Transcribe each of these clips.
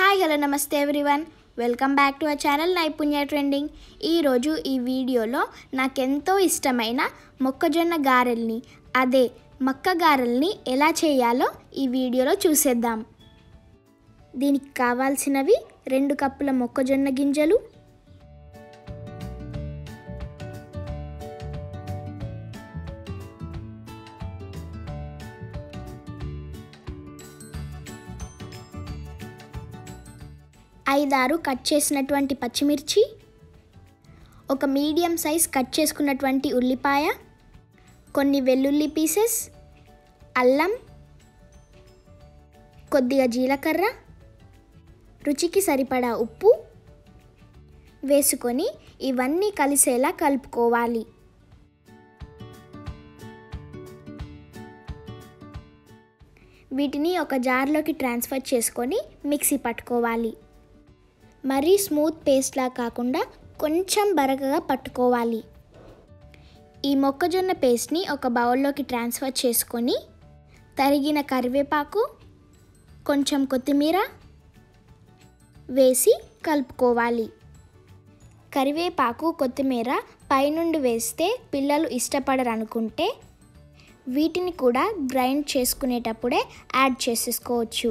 hi hello నమస్తే everyone welcome back to our channel Naipunya trending ఈరోజు ఈ వీడియోలో నాకెంతో ఇష్టమైన మొక్కజొన్న గారెల్ని అదే మక్క గారెల్ని ఎలా చేయాలో ఈ వీడియోలో చూసేద్దాం దీనికి కావాల్సినవి రెండు కప్పుల మొక్కజొన్న గింజలు ఐదారు కట్ చేసినటువంటి పచ్చిమిర్చి ఒక మీడియం సైజ్ కట్ చేసుకున్నటువంటి ఉల్లిపాయ కొన్ని వెల్లుల్లి పీసెస్ అల్లం కొద్దిగా జీలకర్ర రుచికి సరిపడా ఉప్పు వేసుకొని ఇవన్నీ కలిసేలా కలుపుకోవాలి వీటిని ఒక జార్లోకి ట్రాన్స్ఫర్ చేసుకొని మిక్సీ పట్టుకోవాలి మరీ స్మూత్ పేస్ట్లా కాకుండా కొంచెం బరకగా పట్టుకోవాలి ఈ మొక్కజొన్న పేస్ట్ని ఒక బౌల్లోకి ట్రాన్స్ఫర్ చేసుకొని తరిగిన కరివేపాకు కొంచెం కొత్తిమీర వేసి కలుపుకోవాలి కరివేపాకు కొత్తిమీర పైనుండి వేస్తే పిల్లలు ఇష్టపడరు అనుకుంటే వీటిని కూడా గ్రైండ్ చేసుకునేటప్పుడే యాడ్ చేసేసుకోవచ్చు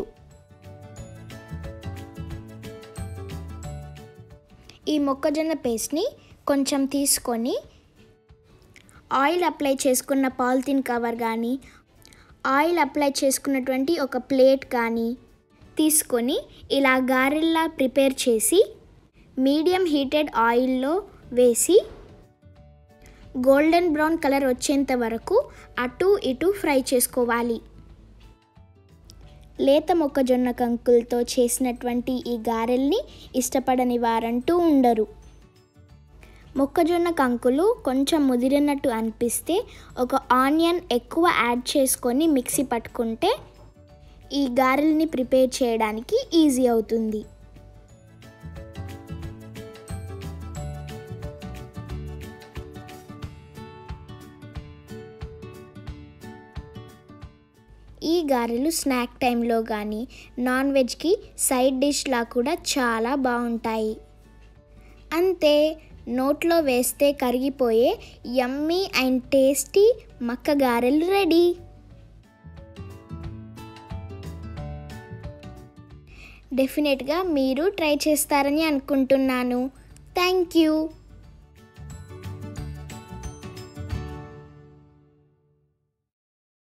ఈ మొక్కజొన్న పేస్ట్ని కొంచెం తీసుకొని ఆయిల్ అప్లై చేసుకున్న పాలిథిన్ కవర్ కానీ ఆయిల్ అప్లై చేసుకున్నటువంటి ఒక ప్లేట్ కానీ తీసుకొని ఇలా గారెల్లా ప్రిపేర్ చేసి మీడియం హీటెడ్ ఆయిల్లో వేసి గోల్డెన్ బ్రౌన్ కలర్ వచ్చేంత వరకు అటు ఇటు ఫ్రై చేసుకోవాలి లేత మొక్కజొన్న కంకులతో చేసినటువంటి ఈ గారెల్ని ఇష్టపడని వారంటూ ఉండరు మొక్కజొన్న కంకులు కొంచెం ముదిరినట్టు అనిపిస్తే ఒక ఆనియన్ ఎక్కువ యాడ్ చేసుకొని మిక్సీ పట్టుకుంటే ఈ గారెల్ని ప్రిపేర్ చేయడానికి ఈజీ అవుతుంది ఈ గారెలు స్నాక్ టైంలో కానీ నాన్ వెజ్కి సైడ్ డిష్లా కూడా చాలా బాగుంటాయి అంతే నోట్లో వేస్తే కరిగిపోయే యమ్మీ అండ్ టేస్టీ మక్క గారెలు రెడీ డెఫినెట్గా మీరు ట్రై చేస్తారని అనుకుంటున్నాను థ్యాంక్ యూ